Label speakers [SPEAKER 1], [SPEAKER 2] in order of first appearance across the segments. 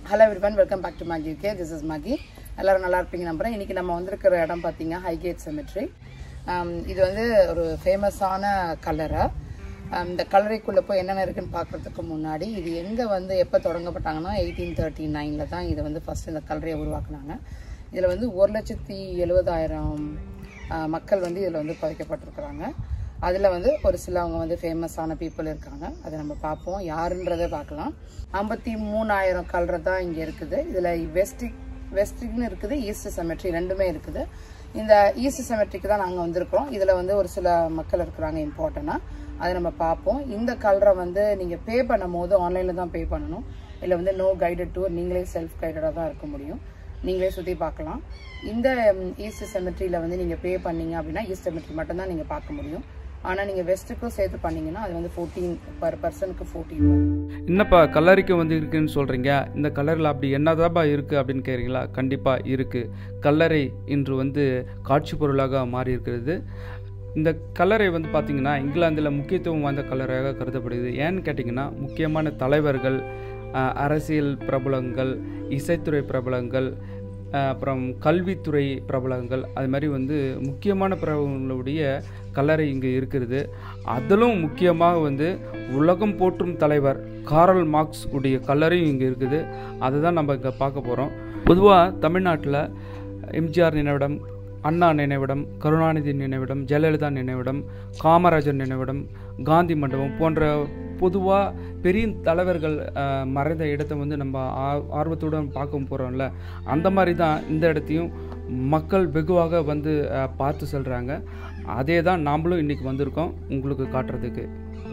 [SPEAKER 1] Hello everyone welcome back to Maggie UK this is Maggie எல்லாரும் நல்லா இருப்பீங்க நம்புறேன் இன்னைக்கு நம்ம வந்திருக்கிற இடம் பார்த்தீங்க ஹைகேட் செமெட்ரி இது வந்து ஒரு ஃபேமஸான கலரை இந்த கல்லறைக்குள்ளே போய் என்னென்ன இருக்குன்னு பார்க்கறதுக்கு முன்னாடி இது எங்கே வந்து எப்போ தொடங்கப்பட்டாங்கன்னா எயிட்டீன் தேர்ட்டி நைனில் தான் இதை வந்து ஃபஸ்ட்டு இந்த கல்லறையை உருவாக்குனாங்க இதில் வந்து ஒரு லட்சத்தி எழுபதாயிரம் ஆஹ், மக்கள் வந்து இதில் வந்து புதைக்கப்பட்டிருக்கிறாங்க அதில் வந்து ஒரு சிலவங்க வந்து ஃபேமஸான பீப்புள் இருக்காங்க அதை நம்ம பார்ப்போம் யாருன்றதை பார்க்கலாம் ஐம்பத்தி மூணாயிரம் கல்ற தான் இங்கே இருக்குது இதில் வெஸ்டிக் வெஸ்டிக்னு இருக்குது ஈஸ்ட் செமெட்ரி ரெண்டுமே இருக்குது இந்த ஈஸ்ட் செமெட்ரிக்கு தான் நாங்கள் வந்திருக்கிறோம் இதில் வந்து ஒரு சில மக்கள் இருக்கிறாங்க இம்பார்ட்டண்ட்டாக அதை நம்ம பார்ப்போம் இந்த கலரை வந்து நீங்கள் பே பண்ணும் போது ஆன்லைனில் தான் பே பண்ணணும் இதில் வந்து நோ கைடட் டூர் நீங்களே செல்ஃப் கைடடாக தான் இருக்க முடியும் நீங்களே சுற்றி பார்க்கலாம் இந்த ஈஸ்ட் செமெட்ரியில் வந்து நீங்கள் பே பண்ணீங்க அப்படின்னா ஈஸ்ட் செமெட்ரி மட்டும்தான் நீங்கள் பார்க்க முடியும் ஆனால் நீங்கள் வெஸ்ட்டுக்கும் சேர்த்து பண்ணீங்கன்னா அது வந்து ஃபோர்டீன் பர் பர்சனுக்கு ஃபோர்டீன் வரும்
[SPEAKER 2] என்னப்பா கல்லறைக்கு வந்து இருக்குன்னு சொல்கிறீங்க இந்த கல்லறையில் அப்படி என்னதாப்பா இருக்குது அப்படின்னு கேட்குறீங்களா கண்டிப்பாக இருக்குது கல்லறை இன்று வந்து காட்சி பொருளாக மாறி இருக்கிறது இந்த கல்லறை வந்து பார்த்திங்கன்னா இங்கிலாந்தில் முக்கியத்துவம் வாய்ந்த கல்லறையாக கருதப்படுது ஏன்னு கேட்டிங்கன்னா முக்கியமான தலைவர்கள் அஹ், அரசியல் பிரபலங்கள் இசைத்துறை பிரபலங்கள் அஹ், அப்புறம் கல்வித்துறை பிரபலங்கள் அது மாதிரி வந்து முக்கியமான பிரபலங்களுடைய கல்லறை இங்கே இருக்கிறது அதிலும் முக்கியமாக வந்து உலகம் போற்றும் தலைவர் காரல் மார்க்ஸ் உடைய கல்லறையும் இங்கே இருக்குது அதை தான் நம்ம இங்கே பார்க்க போகிறோம் பொதுவாக தமிழ்நாட்டில் எம்ஜிஆர் நினைவிடம் அண்ணா நினைவிடம் கருணாநிதி நினைவிடம் ஜெயலலிதா நினைவிடம் காமராஜர் நினைவிடம் காந்தி மண்டபம் போன்ற பொதுவாக பெரிய தலைவர்கள் அஹ், மறைந்த இடத்தை வந்து நம்ம ஆ- ஆர்வத்துடன் பார்க்க போகிறோம்ல அந்த மாதிரி தான் இந்த இடத்தையும் மக்கள் வெகுவாக வந்து அஹ், பார்த்து செல்கிறாங்க அதே தான் நாமளும் இன்றைக்கி வந்திருக்கோம் உங்களுக்கு காட்டுறதுக்கு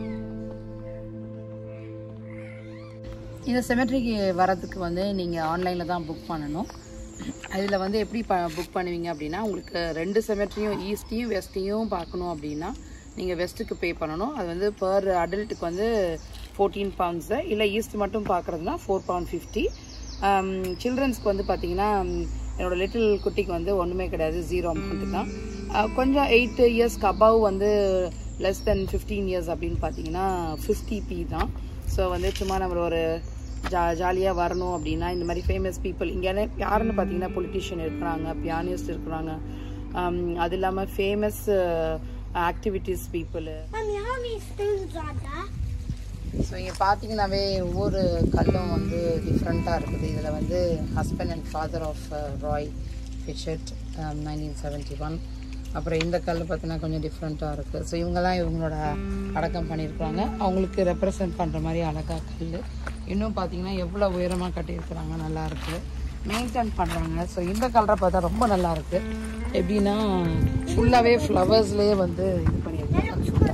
[SPEAKER 1] இந்த செமெட்ரிக்கு வரதுக்கு வந்து நீங்கள் ஆன்லைனில் தான் புக் பண்ணணும் இதில் வந்து எப்படி ப புக் பண்ணுவீங்க அப்படின்னா உங்களுக்கு ரெண்டு செமெட்ரியும் ஈஸ்ட்டையும் வெஸ்ட்டையும் பார்க்கணும் அப்படின்னா நீங்கள் வெஸ்ட்டுக்கு பே பண்ணணும் அது வந்து பர் அடல்ட்டுக்கு வந்து ஃபோர்டீன் பவுண்ட்ஸு இல்லை ஈஸ்ட் மட்டும் பார்க்குறதுனா ஃபோர் பவுண்ட் ஃபிஃப்டி சில்ட்ரன்ஸ்க்கு வந்து பார்த்தீங்கன்னா ம், என்னோட லிட்டில் குட்டிக்கு வந்து ஒன்றுமே கிடையாது ஜீரோ அமௌண்ட்டு தான் அஹ், கொஞ்சம் எயிட் இயர்ஸ்க்கு அபவ் வந்து லெஸ் தென் ஃபிஃப்டீன் இயர்ஸ் அப்படின்னு பார்த்தீங்கன்னா ஃபிஃப்டி பி தான் ஸோ வந்து சும்மா நம்ம ஒரு ஜா ஜாலியாக வரணும் அப்படின்னா இந்த மாதிரி ஃபேமஸ் பீப்புள் இங்கே யாருன்னு பார்த்தீங்கன்னா பொலிட்டிஷியன் இருக்கிறாங்க பியானிஸ்ட் இருக்கிறாங்க ஆம், அது இல்லாமல் famous activities people
[SPEAKER 3] Mommy, how many spoons are there?
[SPEAKER 1] So இங்கே பார்த்தீங்கன்னாவே ஒவ்வொரு கல்லும் வந்து டிஃப்ரெண்ட்டாக இருக்குது இதில் வந்து husband and father of Roy ஃபிஷட் நைன்டீன் செவன்ட்டி ஒன் அப்புறம் இந்த கல் பார்த்தீங்கன்னா கொஞ்சம் டிஃப்ரெண்ட்டாக இருக்குது ஸோ இவங்கெல்லாம் இவங்களோட அடக்கம் பண்ணியிருக்கிறாங்க அவங்களுக்கு ரெப்ரசன்ட் பண்ணுற மாதிரி அழகா கல் இன்னும் பார்த்தீங்கன்னா எவ்வளோ உயரமாக கட்டியிருக்கிறாங்க நல்லா இருக்கு மெயின்டைன் பண்ணுறாங்க ஸோ இந்த கலரை பார்த்தா ரொம்ப நல்லா இருக்கு எப்படின்னா ஃபுல்லாகவே ஃப்ளவர்ஸ்லேயே வந்து இது பண்ணியிருக்காங்க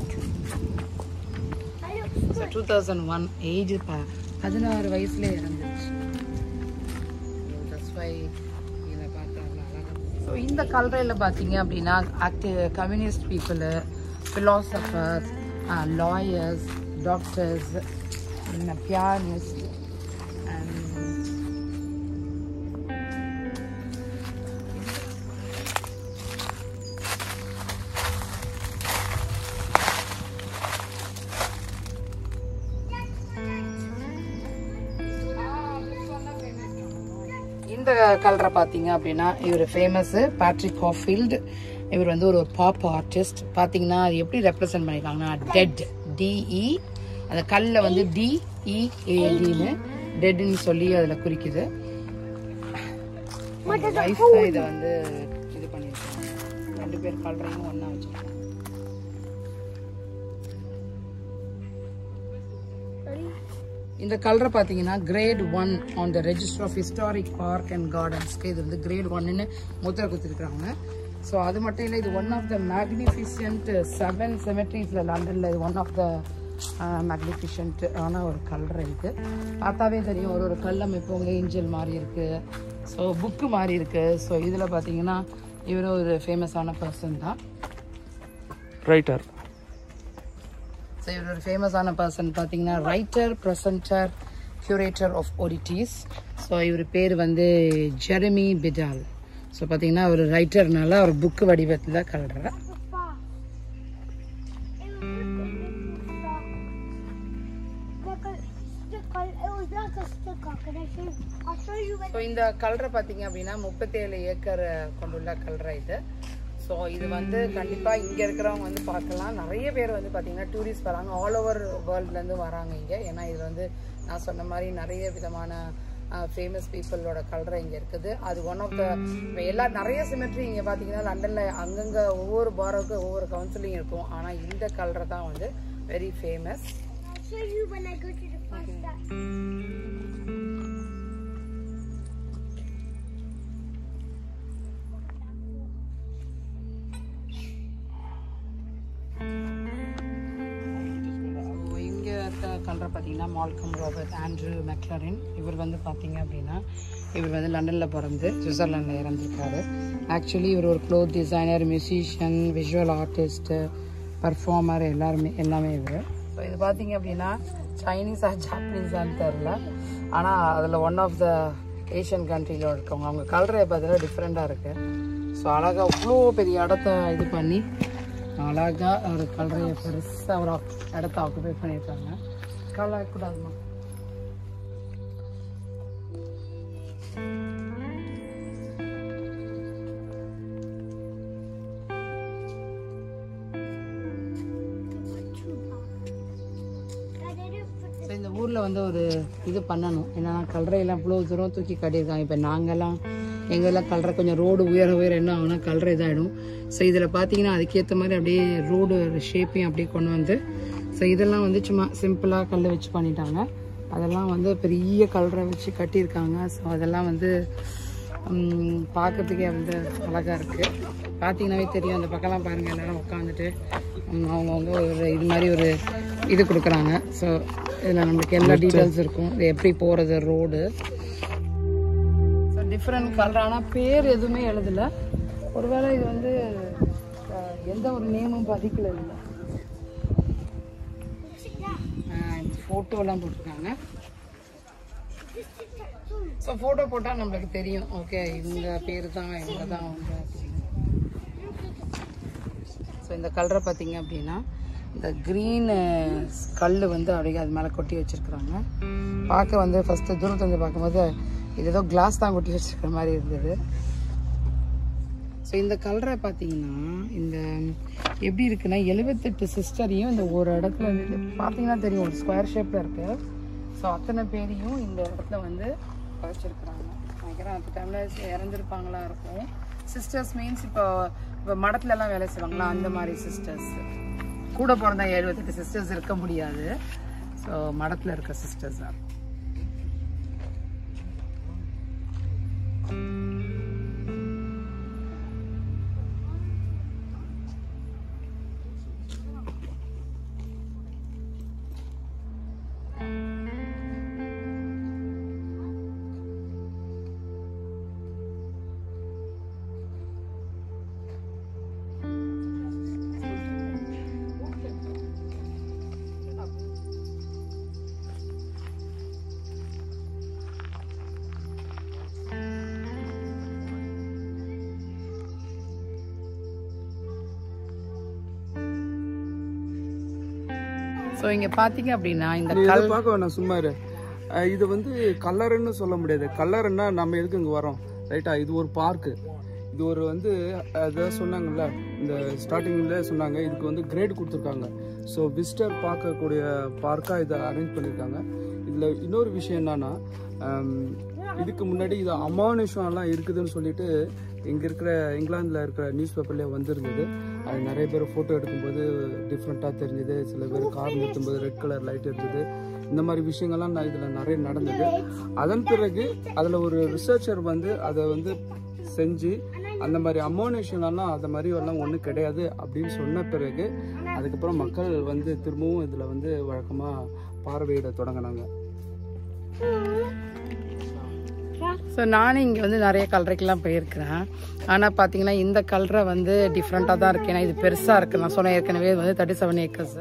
[SPEAKER 1] so two thousand one age பதினாறு வயசுல இறந்துச்சு ஸோ இந்த கல்றையில் பார்த்தீங்க அப்படின்னா active communist people philosophers lawyers doctors pianist இந்த கலரை பார்த்தீங்க அப்படின்னா இவர் ஃபேமஸ் பேட்ரிக் ஹாஃபீல்டு இவர் வந்து ஒரு பாப் ஆர்டிஸ்ட் பார்த்தீங்கன்னா அது எப்படி ரெப்ரசன்ட் பண்ணியிருக்காங்கன்னா டெட் டிஇ அந்த கல்ல வந்து டிஇஏடின்னு டெட்னு சொல்லி அதில் குறிக்குது லைஃப் இதை வந்து இது பண்ணியிருக்காங்க ரெண்டு பேர் கலரையும் ஒன்றா வச்சுருக்காங்க இந்த கலரை பார்த்தீங்கன்னா great one on the register of historic park and கார்டன்ஸ்க்கு இது வந்து கிரேட் ஒன்னு முத்திரை குத்திருக்காங்க ஸோ அது மட்டும் இல்லை இது one of the magnificent seven செமெட்ரிஸில் லண்டனில் இது ஒன் ஆஃப் த மேக்னிஃபிஷியன்ட் ஆன ஒரு கலர் இது பார்த்தாவே தெரியும் ஒரு ஒரு கல் அமைப்பு உங்கள் ஏஞ்சல் மாதிரி இருக்குது ஸோ புக்கு மாதிரி இருக்குது ஸோ இதில் பார்த்தீங்கன்னா இவரும் ஒரு ஃபேமஸான பர்சன் தான்
[SPEAKER 2] ரைட்டர்
[SPEAKER 1] ஸோ இவர் ஒரு ஃபேமஸான பர்சன் பார்த்தீங்கன்னா writer presenter curator of oddities so இவர் பேர் வந்து ஜெரமி பிடால் ஸோ பார்த்தீங்கன்னா அவர் ரைட்டர்னால அவர் புக்கு வடிவத்தில் கலடுற
[SPEAKER 3] Papa, it was, the col- it was It's not just a coconut shell. I'll show you when
[SPEAKER 1] so இந்த கலரை பார்த்தீங்க அப்படின்னா முப்பத்தேழு ஏக்கர் கொண்டுள்ள கலரை இது ஸோ இது வந்து கண்டிப்பாக இங்கே இருக்கிறவங்க வந்து பார்க்கலாம் நிறைய பேர் வந்து பார்த்தீங்கன்னா டூரிஸ்ட் வராங்க ஆல் ஓவர் வேர்ல்ட்லேருந்து வராங்க இங்கே ஏன்னா இது வந்து நான் சொன்ன மாதிரி நிறைய விதமான ஃபேமஸ் பீப்புளோட கலரை இங்கே இருக்குது அது ஒன் ஆஃப் த எல்லா நிறைய சிமெட்ரி இங்கே பார்த்தீங்கன்னா லண்டனில் அங்கங்கே ஒவ்வொரு பாரோக்கு ஒவ்வொரு கவுன்சிலிங் இருக்கும் ஆனால் இந்த கலரை தான் வந்து very famous
[SPEAKER 3] I'll show you when I go to the first step.
[SPEAKER 1] இங்கே இருக்க கலரை பார்த்தீங்கன்னா மால்கம் ராபர்ட் ஆண்ட்ரூ மெக்லரின் இவர் வந்து பார்த்தீங்க அப்படின்னா இவர் வந்து லண்டனில் பிறந்து சுவிட்சர்லாண்டில் இறந்துருக்காரு ஆக்சுவலி இவர் ஒரு cloth designer musician visual artist performer எல்லாருமே எல்லாமே இவர் ஸோ இது பார்த்தீங்க அப்படின்னா சைனீஸா ஜாப்பனீஸான்னு தெரில ஆனால் அதில் ஒன் ஆஃப் த ஏஷியன் கண்ட்ரியில் இருக்கவங்க அவங்க கலரை பார்த்தீங்கன்னா டிஃப்ரெண்ட்டாக இருக்குது ஸோ அழகாக அவ்வளோ பெரிய இடத்த இது பண்ணி அழகா ஒரு கலரையை பெருசாக ஒரு ஆக்- இடத்த ஆக்குபை பண்ணியிருக்காங்க கலர் கூடாதுமா
[SPEAKER 3] I didn't put
[SPEAKER 1] ஸோ இந்த ஊரில் வந்து ஒரு இது பண்ணணும் என்னன்னா கல்றையெல்லாம் இவ்வளோ தூரம் தூக்கி கட்டியிருக்காங்க இப்போ நாங்கெல்லாம் எங்கெல்லாம் கல்றை கொஞ்சம் ரோடு உயர உயர என்ன ஆகுனா கல்றை இதாகிடும் ஸோ இதில் பார்த்தீங்கன்னா அதுக்கேற்ற மாதிரி அப்படியே ரோடு ஷேப்பையும் அப்படியே கொண்டு வந்து ஸோ இதெல்லாம் வந்து சும்மா சிம்பிளாக கல் வச்சு பண்ணிட்டாங்க அதெல்லாம் வந்து பெரிய கல்றை வச்சு கட்டியிருக்காங்க ஸோ அதெல்லாம் வந்து ம், பார்க்கறதுக்கே வந்து அழகாக இருக்குது பார்த்தீங்கன்னாவே தெரியும் அந்த பக்கம்லாம் பாருங்கள் எல்லாரும் உட்காந்துட்டு அவங்கவுங்க ஒரு இது மாதிரி ஒரு இது கொடுக்குறாங்க ஸோ இதில் நம்மளுக்கு எல்லா டீட்டெயில்ஸ் இருக்கும் இது எப்படி போகிறது ரோடு ஸோ டிஃப்ரெண்ட் கலர் ஆனால் பேர் எதுவுமே எழுதலை ஒருவேளை இது வந்து அஹ், எந்த ஒரு நேமும் பதிக்கல இல்லை ஃபோட்டோலாம் போட்டிருக்காங்க ஸோ ஃபோட்டோ போட்டால் நம்மளுக்கு தெரியும் ஓகே இந்த பேர் தான் இவங்க தான் அவங்க ஸோ இந்த கலரை பார்த்தீங்க அப்படின்னா இந்த க்ரீன் கல் வந்து அப்படியே அது மேலே கொட்டி வச்சிருக்கிறாங்க பார்க்க வந்து ஃபஸ்ட்டு தூரத்துல இருந்து பார்க்கும்போது இது ஏதோ கிளாஸ் தான் கொட்டி வச்சிருக்கிற மாதிரி இருந்தது ஸோ இந்த கலரை பார்த்தீங்கன்னா இந்த எப்படி இருக்குன்னா எழுபத்தெட்டு சிஸ்டரையும் இந்த ஒரு இடத்துல வந்து பார்த்தீங்கன்னா தெரியும் ஒரு ஸ்கொயர் ஷேப்பில் இருக்கு ஸோ அத்தனை பேரையும் இந்த இடத்துல வந்து வச்சிருக்கிறாங்க நினைக்கிறேன் அப்போ டைமில் இறந்துருப்பாங்களா இருக்கும் சிஸ்டர்ஸ் மீன்ஸ் இப்போ இப்போ மடத்துல எல்லாம் வேலை செய்வாங்களா அந்த மாதிரி சிஸ்டர்ஸ் கூட பிறந்தா எழுபத்தெட்டு சிஸ்டர்ஸ் இருக்க முடியாது ஸோ மடத்தில் இருக்க சிஸ்டர்ஸ் தான் ஸோ இங்கே பார்த்தீங்க அப்படின்னா இந்த
[SPEAKER 2] நீ
[SPEAKER 1] கல்
[SPEAKER 2] எதை பார்க்க வேணாம் சும்மா இரு அஹ் இது வந்து கல்லறுன்னு சொல்ல முடியாது கல்லறுன்னா நம்ம எதுக்கு இங்கே வரோம் ரைட்டா இது ஒரு பார்க்கு இது ஒரு வந்து அதான் சொன்னாங்கல்ல இந்த ஸ்டார்டிங்கில் சொன்னாங்க இதுக்கு வந்து கிரேட் கொடுத்துருக்காங்க ஸோ விசிட்டர் பார்க்கக்கூடிய பார்க்காக இதை அரேஞ்ச் பண்ணியிருக்காங்க இதில் இன்னொரு விஷயம் என்னன்னா ஹம், இதுக்கு முன்னாடி இது அமானுஷம்லாம் இருக்குதுன்னு சொல்லிட்டு இங்கே இருக்கிற இங்கிலாந்தில் இருக்கிற நியூஸ் பேப்பர்லேயே வந்திருந்தது அது நிறைய பேர் ஃபோட்டோ எடுக்கும்போது டிஃப்ரெண்ட்டாக தெரிஞ்சுது சில பேர் கார் நிறுத்தும்போது ரெட் கலர் லைட் இருந்தது இந்த மாதிரி விஷயங்கள்லாம் நான் இதில் நிறைய நடந்தது அதன் பிறகு அதில் ஒரு ரிசர்ச்சர் வந்து அதை வந்து செஞ்சு அந்த மாதிரி அமோனேஷன்லாம் அந்த மாதிரி எல்லாம் ஒன்றும் கிடையாது அப்படின்னு சொன்ன பிறகு அதுக்கப்புறம் மக்கள் வந்து திரும்பவும் இதில் வந்து வழக்கமாக பார்வையிட தொடங்கினாங்க
[SPEAKER 1] ஸோ நானும் இங்கே வந்து நிறைய கலரைக்கெல்லாம் போயிருக்கிறேன் ஆனால் பார்த்தீங்கன்னா இந்த கலரை வந்து டிஃப்ரெண்ட்டாக தான் இருக்கு ஏன்னா இது பெருசாக இருக்குது நான் சொன்ன ஏற்கனவே இது வந்து thirty seven acres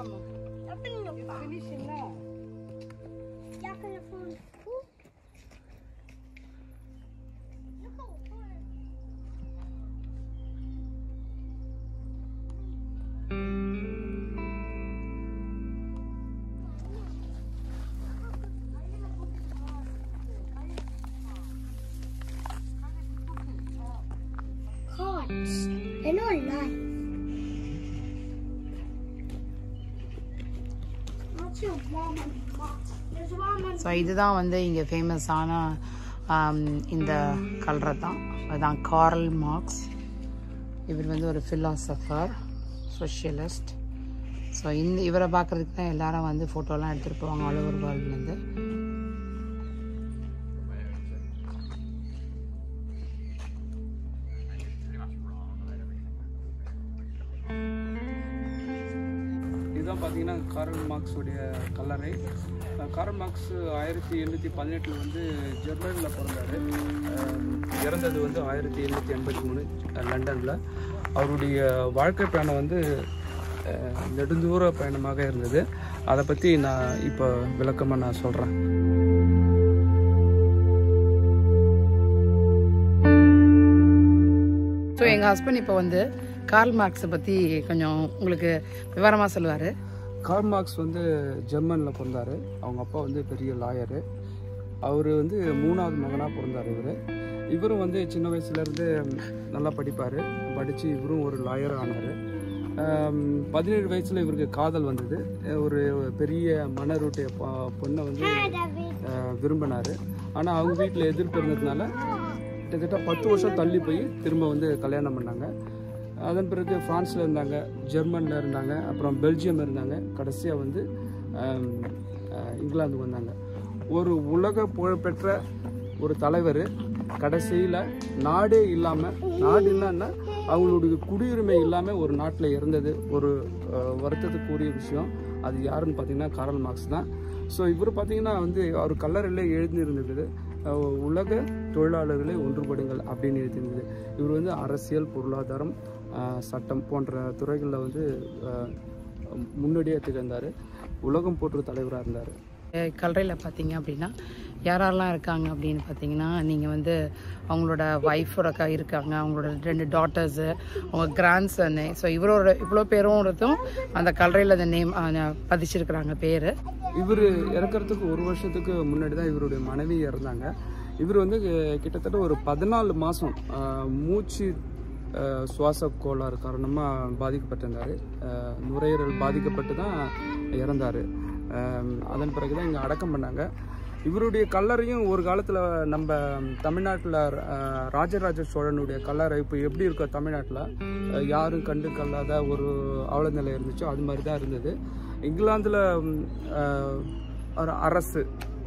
[SPEAKER 3] Yeah, can I phone? Ooh. Look how far. You know, lie. What's your mom and mom? There's mom and
[SPEAKER 1] so இதுதான் வந்து இங்கே ஃபேமஸான இந்த கலரை தான் அதுதான் கார்ல் மார்க்ஸ் இவர் வந்து ஒரு ஃபிலாசபர் சோஷியலிஸ்ட் ஸோ இந்த இவரை பார்க்குறதுக்கு தான் எல்லாரும் வந்து ஃபோட்டோலாம் எடுத்துகிட்டு போவாங்க ஆல் ஓவர் வேர்ல்ட்லேருந்து
[SPEAKER 2] இதுதான் பார்த்தீங்கன்னா காரல் மார்க்ஸுடைய கல்லறை அஹ் காரல் மார்க்ஸ் ஆயிரத்தி எண்ணூற்றி பதினெட்டில் வந்து ஜெர்மனியில் பிறந்தார் இறந்தது வந்து ஆயிரத்தி எண்ணூற்றி எண்பத்தி மூணு லண்டனில் அவருடைய வாழ்க்கை பயணம் வந்து அஹ், நெடுந்தூர பயணமாக இருந்தது அதை பற்றி நான் இப்போ விளக்கமாக நான் சொல்கிறேன்
[SPEAKER 1] ஸோ எங்கள் ஹஸ்பண்ட் இப்போ வந்து கார்ல் மார்க்ஸை பற்றி கொஞ்சம் உங்களுக்கு விவரமாக சொல்லுவார்
[SPEAKER 2] கார்ல் மார்க்ஸ் வந்து ஜெர்மனில் பிறந்தார் அவங்க அப்பா வந்து பெரிய லாயரு அவர் வந்து மூணாவது மகனாக பிறந்தார் இவர் இவரும் வந்து சின்ன வயசுலேருந்து நல்லா படிப்பார் படித்து இவரும் ஒரு லாயர் ஆனார் பதினேழு வயசில் இவருக்கு காதல் வந்தது அஹ் ஒரு பெரிய மணருடைய பொ- பொண்ணை வந்து விரும்பினார் ஆனால் அவங்க வீட்டில் எதிர்ப்பு இருந்ததுனால கிட்டத்தட்ட பத்து வருஷம் தள்ளி போய் திரும்ப வந்து கல்யாணம் பண்ணாங்க அதன் பிறகு ஃப்ரான்ஸில் இருந்தாங்க ஜெர்மனில் இருந்தாங்க அப்புறம் பெல்ஜியம் இருந்தாங்க கடைசியாக வந்து ஆம், அஹ், இங்கிலாந்துக்கு வந்தாங்க ஒரு உலக புகழ்பெற்ற ஒரு தலைவர் கடைசியில் நாடே இல்லாமல் நாடு இல்லைன்னா அவங்களுடைய குடியுரிமை இல்லாமல் ஒரு நாட்டில் இருந்தது ஒரு அஹ், வருத்தத்துக்குரிய விஷயம் அது யாருன்னு பார்த்தீங்கன்னா காரல் மார்க்ஸ் தான் ஸோ இவர் பார்த்தீங்கன்னா வந்து அவர் கல்லறையில் எழுந்திருந்தது அஹ், உலக தொழிலாளர்களை ஒன்றுபடுங்கள் அப்படின்னு எழுதியிருந்தது இவர் வந்து அரசியல் பொருளாதாரம் அஹ், சட்டம் போன்ற துறைகளில் வந்து அஹ், முன்னோடியாக திகழ்ந்தார் உலகம் போற்று தலைவராக இருந்தார்
[SPEAKER 1] கல்லறையில் பார்த்தீங்க அப்படின்னா யாரெல்லாம் இருக்காங்க அப்படின்னு பார்த்தீங்கன்னா நீங்கள் வந்து அவங்களோட ஒய்ஃபோட க இருக்காங்க அவங்களோட ரெண்டு டாட்டர்ஸு அவங்க கிராண்ட் சன்னு ஸோ இவரோட இவ்வளோ பேரும் ஒருத்தும் அந்த கல்லறையில் அந்த நேம் பதிச்சிருக்கிறாங்க பேர்
[SPEAKER 2] இவர் இறக்கறதுக்கு ஒரு வருஷத்துக்கு முன்னாடி தான் இவருடைய மனைவி இறந்தாங்க இவர் வந்து அஹ், கிட்டத்தட்ட ஒரு பதினாலு மாதம் மூச்சு அஹ், சுவாச கோளாறு காரணமாக பாதிக்கப்பட்டிருந்தார் அஹ், நுரையீரல் பாதிக்கப்பட்டு தான் இறந்தார் அதன் பிறகு தான் இங்கே அடக்கம் பண்ணாங்க இவருடைய கல்லறையும் ஒரு காலத்தில் நம்ம தமிழ்நாட்டில் ராஜராஜ சோழனுடைய கல்லறை இப்போ எப்படி இருக்கோ தமிழ்நாட்டில் யாரும் கண்டு கல்லாத ஒரு அவல நிலை இருந்துச்சோ அது மாதிரி தான் இருந்தது இங்கிலாந்தில் ஒரு அரசு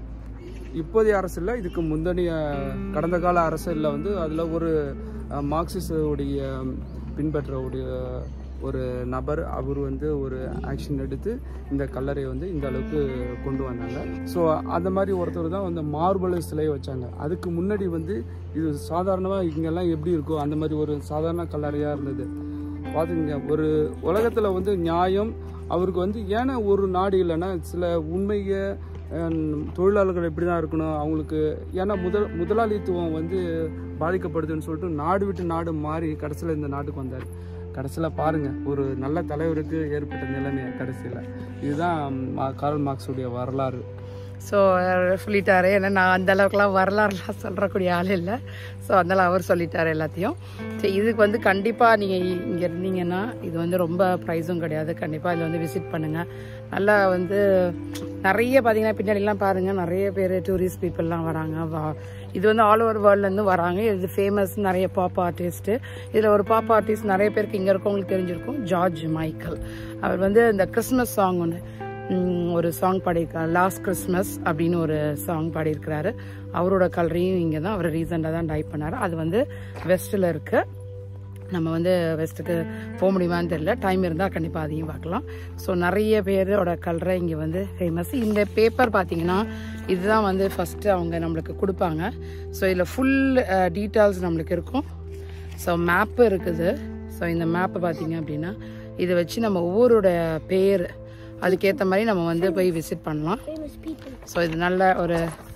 [SPEAKER 2] இப்போதைய அரசு இல்லை இதுக்கு முந்தனைய கடந்த கால அரசில் வந்து அதில் ஒரு அஹ், மார்க்சிஸ்டுடைய பின்பற்றக்கூடிய ஒரு நபர் அவர் வந்து ஒரு ஆக்ஷன் எடுத்து இந்த கல்லறையை வந்து இந்த அளவுக்கு கொண்டு வந்தாங்க ஸோ அந்த மாதிரி ஒருத்தர் தான் வந்து மார்பல் சிலையை வச்சாங்க அதுக்கு முன்னாடி வந்து இது சாதாரணமாக இங்கெல்லாம் எப்படி இருக்கோ அந்த மாதிரி ஒரு சாதாரண கல்லறையாக இருந்தது பார்த்துங்க ஒரு உலகத்தில் வந்து நியாயம் அவருக்கு வந்து ஏன்னா ஒரு நாடு இல்லைன்னா சில உண்மையை ஹம், தொழிலாளர்கள் எப்படி தான் இருக்கணும் அவங்களுக்கு ஏன்னா முதல் முதலாளித்துவம் வந்து பாதிக்கப்படுதுன்னு சொல்லிட்டு நாடு விட்டு நாடு மாறி கடைசியில் இந்த நாட்டுக்கு வந்தார் கடைசியில் பாருங்கள் ஒரு நல்ல தலைவருக்கு ஏற்பட்ட நிலைமை கடைசியில் இதுதான் மா- கார்ல் மார்க்ஸுடைய வரலாறு
[SPEAKER 1] ஸோ சொல்லிட்டாரு ஏன்னா நான் அந்த அளவுக்குலாம் வரலாறுலாம் சொல்கிறக்கூடிய ஆள் இல்லை ஸோ அதனால் அவர் சொல்லிட்டாரு எல்லாத்தையும் சரி இதுக்கு வந்து கண்டிப்பாக நீங்கள் இங்கே இருந்தீங்கன்னா இது வந்து ரொம்ப ப்ரைஸும் கிடையாது கண்டிப்பாக இதில் வந்து விசிட் பண்ணுங்கள் நல்லா வந்து நிறைய பார்த்தீங்கன்னா பின்னாடிலாம் பாருங்கள் நிறைய பேர் டூரிஸ்ட் பீப்புளெலாம் வராங்க வா இது வந்து ஆல் ஓவர் வேர்ல்ட்லேருந்து வராங்க இது ஃபேமஸ் நிறைய பாப் ஆர்டிஸ்ட்டு இதில் ஒரு பாப் ஆர்டிஸ்ட் நிறைய பேருக்கு இங்கே இருக்கவங்களுக்கு தெரிஞ்சிருக்கும் ஜார்ஜ் மைக்கேல் அவர் வந்து இந்த கிறிஸ்மஸ் சாங் ஒன்று ம், ஒரு சாங் பாடியிருக்காரு லாஸ்ட் கிறிஸ்மஸ் அப்படின்னு ஒரு சாங் பாடியிருக்கிறாரு அவரோட கலரையும் இங்கே தான் அவர் ரீசெண்டாக தான் டைப் பண்ணார் அது வந்து வெஸ்ட்டில் இருக்குது நம்ம வந்து வெஸ்ட்டுக்கு போக முடியுமான்னு தெரியல டைம் இருந்தால் கண்டிப்பாக அதையும் பார்க்கலாம் ஸோ நிறைய பேரோட கலரை இங்கே வந்து ஃபேமஸ் இந்த பேப்பர் பார்த்தீங்கன்னா இதுதான் வந்து ஃபஸ்ட்டு அவங்க நம்மளுக்கு கொடுப்பாங்க ஸோ இதில் ஃபுல் டீட்டெயில்ஸ் நம்மளுக்கு இருக்கும் ஸோ மேப்பு இருக்குது ஸோ இந்த மேப்பு பார்த்தீங்க அப்படின்னா இதை வச்சு நம்ம ஒவ்வொருடைய பேர் அதுக்கேற்ற மாதிரி நம்ம வந்து போய் விசிட் பண்ணலாம்
[SPEAKER 3] Famous people.
[SPEAKER 1] ஸோ இது நல்ல ஒரு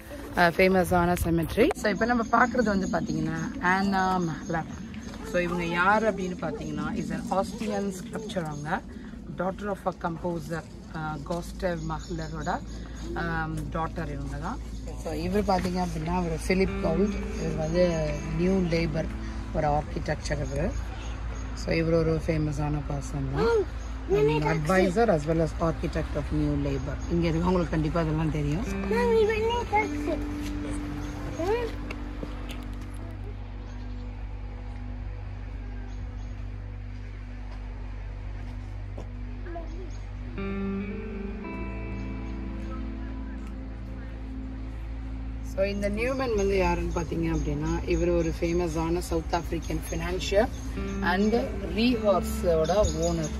[SPEAKER 1] ஃபேமஸான செமெட்ரி ஸோ இப்போ நம்ம பார்க்குறது வந்து பார்த்தீங்கன்னா ஆனா மேலர் ஸோ இவங்க யார் அப்படின்னு பார்த்தீங்கன்னா இஸ் அன் ஆஸ்திரியன் ஸ்கல்ப்சர் அவங்க daughter of a composer Gustav மஹ்லரோட டாட்டர் இவங்க தான் ஸோ இவர் பார்த்தீங்க அப்படின்னா அவர் ஃபிலிப் கவுல்ட் இவர் வந்து நியூ லேபர் ஒரு ஆர்கிடெக்சர் இவர் ஸோ இவர் ஒரு ஃபேமஸான பர்சன் தான் adviser as well as architect of New Labour இங்கே இருக்கு உங்களுக்கு கண்டிப்பாக அதெல்லாம் தெரியும்
[SPEAKER 3] Mommy, when they touch it. Huh?
[SPEAKER 1] So இந்த நியூமன் வந்து யாருன்னு பார்த்தீங்க அப்படின்னா இவர் ஒரு ஃபேமஸான சவுத் ஆப்பிரிக்கன் ஃபினான்ஷியர் அண்ட் ரீஹார்ஸோட ஓனர்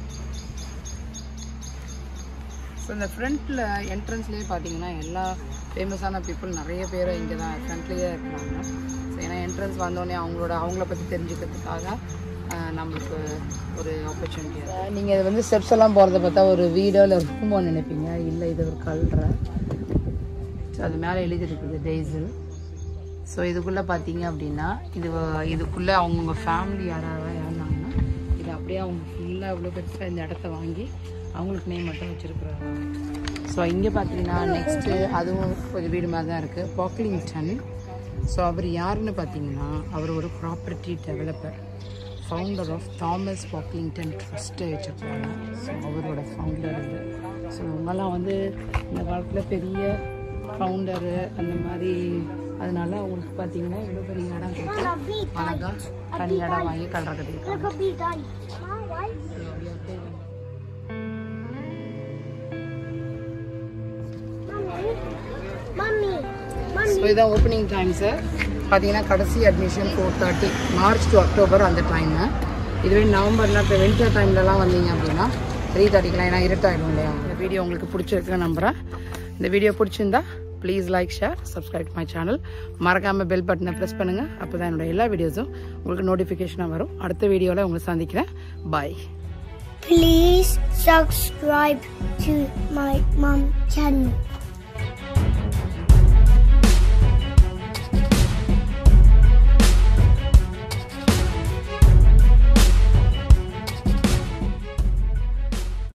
[SPEAKER 1] ஸோ இந்த ஃப்ரண்ட்டில் என்ட்ரன்ஸ்லேயே பார்த்தீங்கன்னா எல்லா ஃபேமஸான பீப்புள் நிறைய பேர் இங்கே தான் ஃப்ரண்ட்லேயே இருக்கிறாங்க ஸோ ஏன்னா என்ட்ரன்ஸ் வந்தோடனே அவங்களோட அவங்கள பற்றி தெரிஞ்சுக்கிறதுக்காக ஆஹ், நம்மளுக்கு ஒரு ஆப்பர்ச்சுனிட்டி நீங்கள் இது வந்து ஸ்டெப்ஸ் எல்லாம் போகிறத பார்த்தா ஒரு வீடோ இல்லை ரூமோ நினைப்பீங்க இல்லை இது ஒரு கல்ற ஸோ அது மேலே எழுதிருக்குது டெய்ஸில் ஸோ இதுக்குள்ளே பார்த்தீங்க அப்படின்னா இது வ- இதுக்குள்ளே அவங்கவுங்க ஃபேமிலி யாராவது இருந்தாங்கன்னா இது அப்படியே அவங்க ஃபுல்லாக இவ்வளோ பெருசாக இந்த இடத்த வாங்கி அவங்களுக்கு நேம் மட்டும் வச்சுருக்குறாங்க ஸோ இங்கே பார்த்தீங்கன்னா நெக்ஸ்ட்டு அதுவும் ஒரு வீடு மாதிரி தான் இருக்குது பாக்லிங்டன் ஸோ அவர் யாருன்னு பார்த்தீங்கன்னா அவர் ஒரு property developer founder of Thomas Pocklington ட்ரஸ்ட்டை வச்சுருக்காங்க ஸோ அவரோட ஃபவுண்டர் இது ஸோ இவங்கெல்லாம் வந்து இந்த காலத்தில் பெரிய ஃபவுண்டரு அந்த மாதிரி அதனால அவங்களுக்கு பார்த்தீங்கன்னா இவ்வளோ பெரிய இடம் கொடுத்து அழகா தனி இடம் வாங்கி கல்ற கட்டியிருக்காங்க
[SPEAKER 3] Look, a bee done. Mom, why? Mommy. Mommy.
[SPEAKER 1] So இதான் ஓப்பனிங் டைம் சார் பார்த்தீங்கன்னா கடைசி admission four thirty March to October அந்த டைமு இதுவே நவம்பரில் இப்போ வின்டர் டைம்லலாம் வந்தீங்க அப்படின்னா த்ரீ தேர்ட்டிக்கெலாம் ஏன்னா இருட்டாயிடும் இல்லையா இந்த வீடியோ உங்களுக்கு பிடிச்சிருக்குன்னு நம்புகிறேன் இந்த வீடியோ பிடிச்சிருந்தா please like share subscribe my channel மறக்காமல் பெல் பட்டனை ப்ரெஸ் பண்ணுங்கள் அப்போ தான் என்னோட எல்லா வீடியோஸும் உங்களுக்கு நோட்டிஃபிகேஷனாக வரும் அடுத்த வீடியோவில் உங்களை சந்திக்கிறேன் பாய்
[SPEAKER 3] Please subscribe to my mom channel.